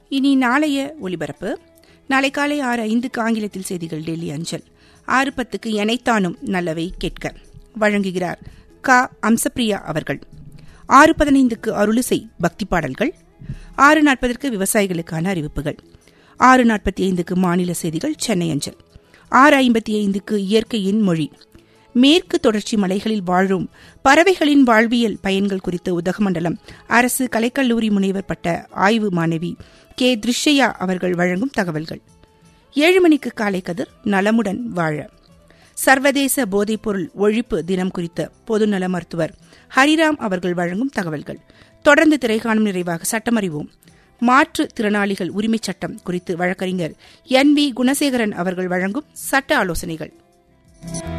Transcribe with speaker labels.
Speaker 1: இனி நாளைய ஒலிபரப்பு நாளை காலை ஆறு ஐந்துக்கு ஆங்கிலத்தில் செய்திகள் டெல்லி அஞ்சல் ஆறு பத்துக்கு எனைத்தானும் நல்லவை கேட்க வழங்குகிறார் க அம்சப்பிரியா அவர்கள் ஆறு பதினைந்துக்கு அருளிசை பக்தி பாடல்கள் ஆறு நாற்பதற்கு விவசாயிகளுக்கான அறிவிப்புகள் ஆறு நாற்பத்தி ஐந்துக்கு மாநில செய்திகள் சென்னை அஞ்சல் ஆறு ஐம்பத்தி ஐந்துக்கு இயற்கையின் மொழி மேற்கு தொடர்ச்சி மலைகளில் வாழும் பறவைகளின் வாழ்வியல் பயன்கள் குறித்த உதகமண்டலம் அரசு கலைக்கல்லூரி முனைவர் பட்ட ஆய்வு மாணவி கே திருஷ்யா அவர்கள் வழங்கும் தகவல்கள் ஏழு மணிக்கு காலை கதிர் நலமுடன் வாழ சர்வதேச போதைப்பொருள் ஒழிப்பு தினம் குறித்த பொதுநல மருத்துவர் ஹரிராம் அவர்கள் வழங்கும் தகவல்கள் தொடர்ந்து திரைகாணும் நிறைவாக சட்டமறிவோம் மாற்றுத் திறனாளிகள் உரிமைச் சட்டம் குறித்து வழக்கறிஞர் என் வி குணசேகரன் அவர்கள் வழங்கும் சட்ட ஆலோசனைகள்